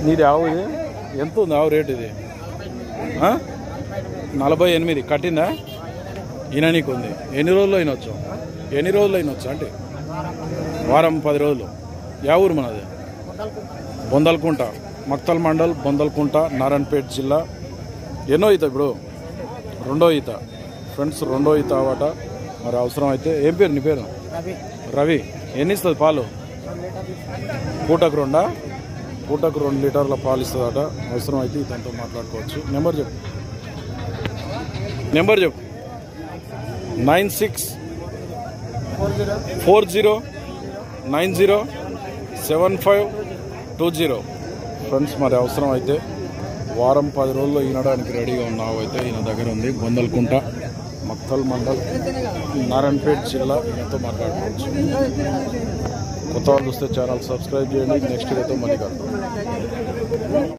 నీది ఆవు ఇది ఎంత ఉంది ఆవు రేట్ ఇది ఆ? నలభై ఎనిమిది కట్టిందా ఈయన నీకు ఉంది ఎన్ని రోజులు అయినొచ్చు ఎన్ని రోజులు అయినొచ్చు అంటే వారం పది రోజులు యా ఊరు మనది బొందల్కుంట మక్తల్ మండల్ బొందల్కుంట నారాయణపేట జిల్లా ఎన్నో ఈత ఇప్పుడు రెండో ఈత ఫ్రెండ్స్ రెండో ఈత అవాట మరి అవసరం అయితే ఏం పేరు నీ పేరు రవి రవి ఎన్ని ఇస్తుంది పాలు పూటకు రెండా పూటకు రెండు లీటర్ల పాలు ఇస్తుందట అవసరం అయితే ఇతనితో మాట్లాడుకోవచ్చు నెంబర్ చెప్పు నెంబర్ చెప్పు nine six four zero four zero nine zero seven five two zero friends మరి అవసరం అయితే వారం పది రోజుల్లో ఈనడానికి రెడీగా ఉన్నావు అయితే ఈయన దగ్గర ఉంది బొందల్కుంట మక్తల్ మండల్ నారాయణపేట జిల్లా ఈయనతో మాట్లాడుకోవచ్చు కొత్త వాళ్ళు చూస్తే ఛానల్ సబ్స్క్రైబ్ చేయండి నెక్స్ట్ వీడియోతో మళ్ళీ కలుద్దాం